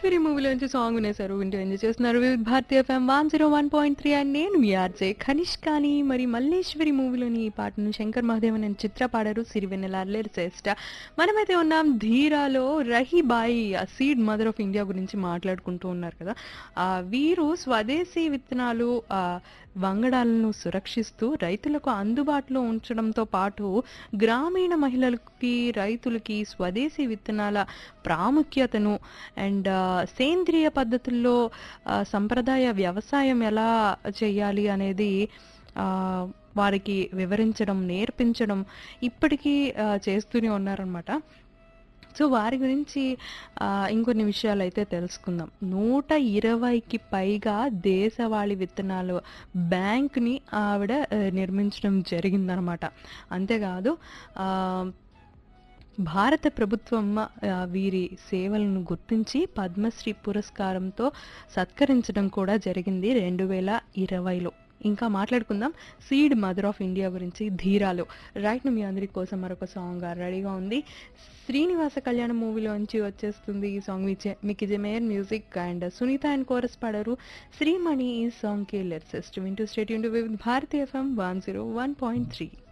Malleswari మూవీలోంచి song వినేశారు వింటూ enjoy చేస్తున్నారు Vividh Bharati FM one zero one point three and నేను మీ ఆర్జే ఖనిష్కాని మరి మల్లేశ్వరి మూవీలోని ఈ పాటను శంకర్ మహాదేవన్ అని చిత్ర పాడారు సిరివెన్నెలార్లేరు శ్రేష్ట మనమైతే ఉన్నాం ధీరాలో రహీబాయి ఆ సీడ్ మదర్ ఆఫ్ ఇండియా గురించి మాట్లాడుకుంటూ ఉన్నారు కదా ఆ వీరు స్వదేశీ విత్తనాలు ఆ వంగడాలను సురక్షిస్తూ రైతులకు అందుబాటులో ఉంచడంతో పాటు గ్రామీణ మహిళలకి రైతులకి స్వదేశీ విత్తనాల ప్రాముఖ్యతను అండ్ సేంద్రియ పద్ధతుల్లో ఆ, సంప్రదాయ వ్యవసాయం ఎలా చేయాలి అనేది ఆ, వారికి వివరించడం నేర్పించడం ఇప్పటికీ ఆ, చేస్తూనే ఉన్నారనమాట సో వారి గురించి ఆ, ఇంకొన్ని విషయాలు అయితే తెలుసుకుందాం నూట ఇరవైకి పైగా దేశవాళీ విత్తనాలు బ్యాంక్ని ఆవిడ ఆ, నిర్మించడం జరిగిందనమాట అంతేకాదు ఆ, భారత ప్రభుత్వం ఆ, వీరి సేవలను గుర్తించి పద్మశ్రీ పురస్కారంతో సత్కరించడం కూడా జరిగింది రెండు వేల ఇరవైలో ఇంకా మాట్లాడుకుందాం సీడ్ మదర్ ఆఫ్ ఇండియా గురించి ధీరాలు రైట్ మీ అందరి కోసం మరొక సాంగ్ రెడీగా ఉంది శ్రీనివాస కళ్యాణ మూవీలోంచి వచ్చేస్తుంది ఈ సాంగ్ మీకు ఇది Meyer music and Sunitha and chorus పాడారు శ్రీమణి ఈ సాంగ్ కి లెట్స్ వింటూ stay tuned with Bharati FM one zero one point three